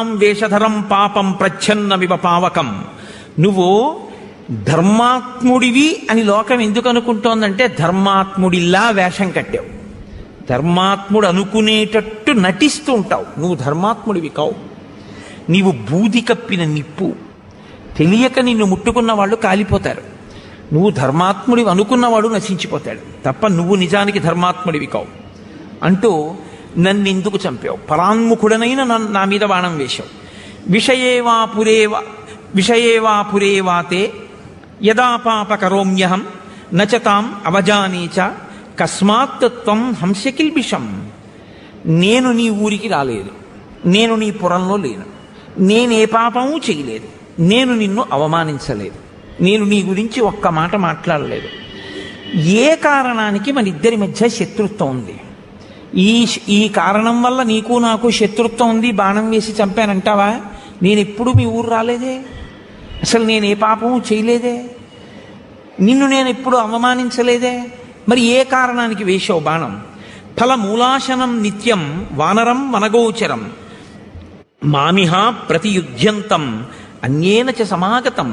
వేషధరం పాపం ప్రచ్ఛన్నమివ పావకం నువ్వు ధర్మాత్ముడివి అని లోకం ఎందుకు అనుకుంటోందంటే ధర్మాత్ముడిలా వేషం కట్టావు ధర్మాత్ముడు అనుకునేటట్టు నటిస్తూ ఉంటావు నువ్వు ధర్మాత్ముడివి కావు నీవు బూది కప్పిన నిప్పు తెలియక నిన్ను ముట్టుకున్న వాళ్ళు కాలిపోతారు నువ్వు ధర్మాత్ముడివి అనుకున్నవాడు నశించిపోతాడు తప్ప నువ్వు నిజానికి ధర్మాత్ముడివి కావు అంటూ నన్ను ఎందుకు చంపావు పరాన్ముఖుడనైన నన్ను నా మీద బాణం వేశావు విషయేవా పురేవా విషయేవా పురేవాతే యదా పాప కరోమ్యహం నచతాం అవజానీచ కస్మాత్ త్వం హంసకిల్బిషం నేను నీ ఊరికి రాలేదు నేను నీ పురంలో లేను నేనే పాపము చేయలేదు నేను నిన్ను అవమానించలేదు నేను నీ గురించి ఒక్క మాట మాట్లాడలేదు ఏ కారణానికి మన ఇద్దరి మధ్య శత్రుత్వం ఉంది ఈ ఈ కారణం వల్ల నీకు నాకు శత్రుత్వం ఉంది బాణం వేసి చంపానంటావా నేను ఎప్పుడు మీ ఊరు రాలేదే అసలు నేను ఏ పాపము చేయలేదే నిన్ను నేను ఎప్పుడు అవమానించలేదే మరి ఏ కారణానికి వేశావు బాణం ఫలమూలాశనం నిత్యం వానరం వనగోచరం మామిహ ప్రతియుధ్యంతం అన్యేన చ సమాగతం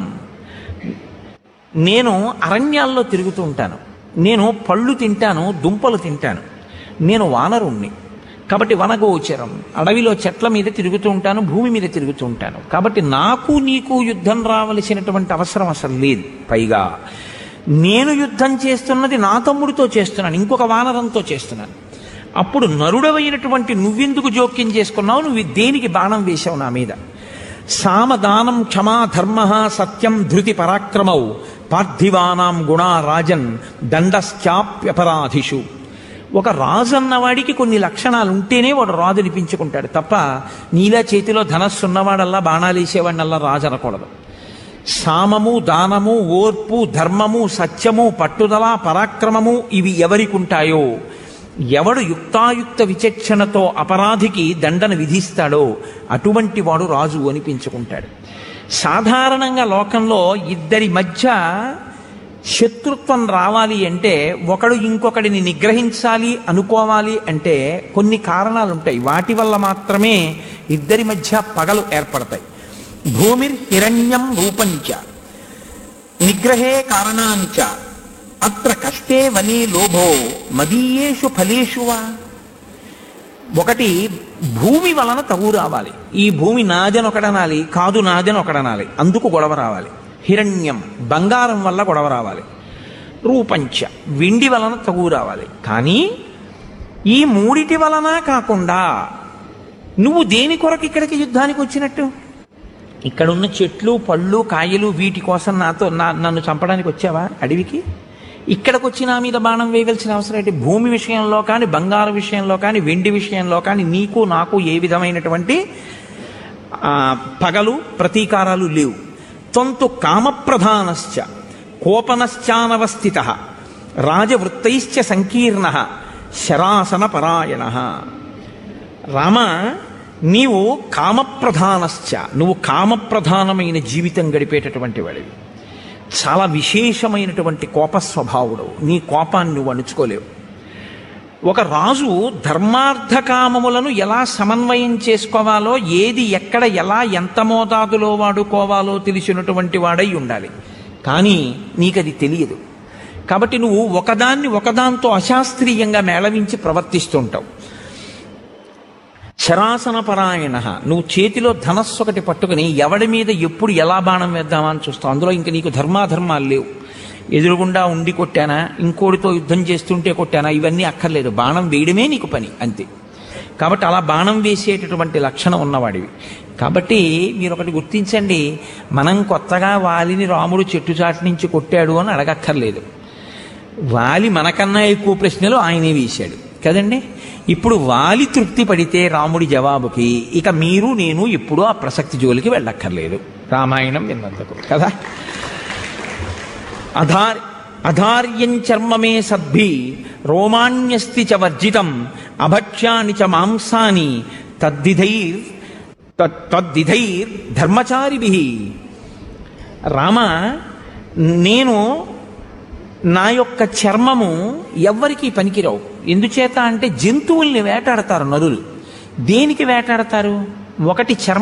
నేను అరణ్యాల్లో తిరుగుతూ ఉంటాను నేను పళ్ళు తింటాను దుంపలు తింటాను నేను వానరుణ్ణి కాబట్టి వనగోచరం అడవిలో చెట్ల మీద తిరుగుతూ ఉంటాను భూమి మీద తిరుగుతూ ఉంటాను కాబట్టి నాకు నీకు యుద్ధం రావలసినటువంటి అవసరం అసలు లేదు పైగా నేను యుద్ధం చేస్తున్నది నా తమ్ముడితో చేస్తున్నాను ఇంకొక వానరంతో చేస్తున్నాను అప్పుడు నరుడవైనటువంటి నువ్వెందుకు జోక్యం చేసుకున్నావు నువ్వు దేనికి బాణం వేశావు నా మీద సామదానం క్షమా ధర్మ సత్యం ధృతి పరాక్రమౌ పార్థివానాం గుణా రాజన్ దండశ్చాప్యపరాధిషు ఒక రాజు అన్నవాడికి కొన్ని లక్షణాలు ఉంటేనే వాడు రాజు అనిపించుకుంటాడు తప్ప నీలా చేతిలో ధనస్సు ఉన్నవాడల్లా బాణాలు వేసేవాడినల్లా రాజు అనకూడదు సామము దానము ఓర్పు ధర్మము సత్యము పట్టుదల పరాక్రమము ఇవి ఎవరికి ఉంటాయో ఎవడు యుక్తాయుక్త విచక్షణతో అపరాధికి దండన విధిస్తాడో అటువంటి వాడు రాజు అనిపించుకుంటాడు సాధారణంగా లోకంలో ఇద్దరి మధ్య శత్రుత్వం రావాలి అంటే ఒకడు ఇంకొకడిని నిగ్రహించాలి అనుకోవాలి అంటే కొన్ని కారణాలు ఉంటాయి వాటి వల్ల మాత్రమే ఇద్దరి మధ్య పగలు ఏర్పడతాయి భూమిర్ హిరణ్యం రూపంచ నిగ్రహే కారణాంచ అత్ర కష్టే వనే లోభో మదీయేషు ఫలేషు వా ఒకటి భూమి వలన తగు రావాలి ఈ భూమి నాదని ఒకడనాలి కాదు నాదని ఒకడనాలి అందుకు గొడవ రావాలి హిరణ్యం బంగారం వల్ల గొడవ రావాలి రూపంచ వెండి వలన తగు రావాలి కానీ ఈ మూడిటి వలన కాకుండా నువ్వు దేని కొరకు ఇక్కడికి యుద్ధానికి వచ్చినట్టు ఇక్కడ ఉన్న చెట్లు పళ్ళు కాయలు వీటి కోసం నాతో నా నన్ను చంపడానికి వచ్చావా అడవికి ఇక్కడికి వచ్చి నా మీద బాణం వేయవలసిన అవసరం ఏంటి భూమి విషయంలో కానీ బంగారు విషయంలో కానీ వెండి విషయంలో కానీ నీకు నాకు ఏ విధమైనటువంటి ఆ, పగలు ప్రతీకారాలు లేవు త్వంతు కామప్రధానశ్చ కోపనశ్చానవస్థిత రాజవృత్తైశ్చ సంకీర్ణ శరాసన పరాయణ రామ నీవు కామప్రధానశ్చ నువ్వు కామప్రధానమైన జీవితం గడిపేటటువంటి వాడివి చాలా విశేషమైనటువంటి కోప స్వభావుడు నీ కోపాన్ని నువ్వు అణుచుకోలేవు ఒక రాజు ధర్మార్థ కామములను ఎలా సమన్వయం చేసుకోవాలో ఏది ఎక్కడ ఎలా ఎంత మోతాదులో వాడుకోవాలో తెలిసినటువంటి వాడై ఉండాలి కానీ నీకది తెలియదు కాబట్టి నువ్వు ఒకదాన్ని ఒకదాంతో అశాస్త్రీయంగా మేళవించి ప్రవర్తిస్తుంటావు శరాసన పరాయణ నువ్వు చేతిలో ధనస్సు ఒకటి పట్టుకుని ఎవడి మీద ఎప్పుడు ఎలా బాణం వేద్దామా అని చూస్తావు అందులో ఇంక నీకు ధర్మాధర్మాలు లేవు ఎదురుగుండా ఉండి కొట్టానా ఇంకోటితో యుద్ధం చేస్తుంటే కొట్టానా ఇవన్నీ అక్కర్లేదు బాణం వేయడమే నీకు పని అంతే కాబట్టి అలా బాణం వేసేటటువంటి లక్షణం ఉన్నవాడివి కాబట్టి మీరు ఒకటి గుర్తించండి మనం కొత్తగా వాలిని రాముడు చెట్టు చాటు నుంచి కొట్టాడు అని అడగక్కర్లేదు వాలి మనకన్నా ఎక్కువ ప్రశ్నలు ఆయనే వేశాడు కదండి ఇప్పుడు వాలి తృప్తి పడితే రాముడి జవాబుకి ఇక మీరు నేను ఎప్పుడూ ఆ ప్రసక్తి జోలికి వెళ్ళక్కర్లేదు రామాయణం విన్నందుకు కదా అధార్ అధార్యం చర్మమే సద్భి రోమాణ్యస్తి చ వర్జితం అభక్ష్యాని చ మాంసాని తద్దిధైర్ తద్- తద్దిధైర్ ధర్మచారిభి రామ నేను నా యొక్క చర్మము ఎవ్వరికీ పనికిరావు ఎందుచేత అంటే జంతువుల్ని వేటాడతారు నరులు దేనికి వేటాడతారు ఒకటి చర్మ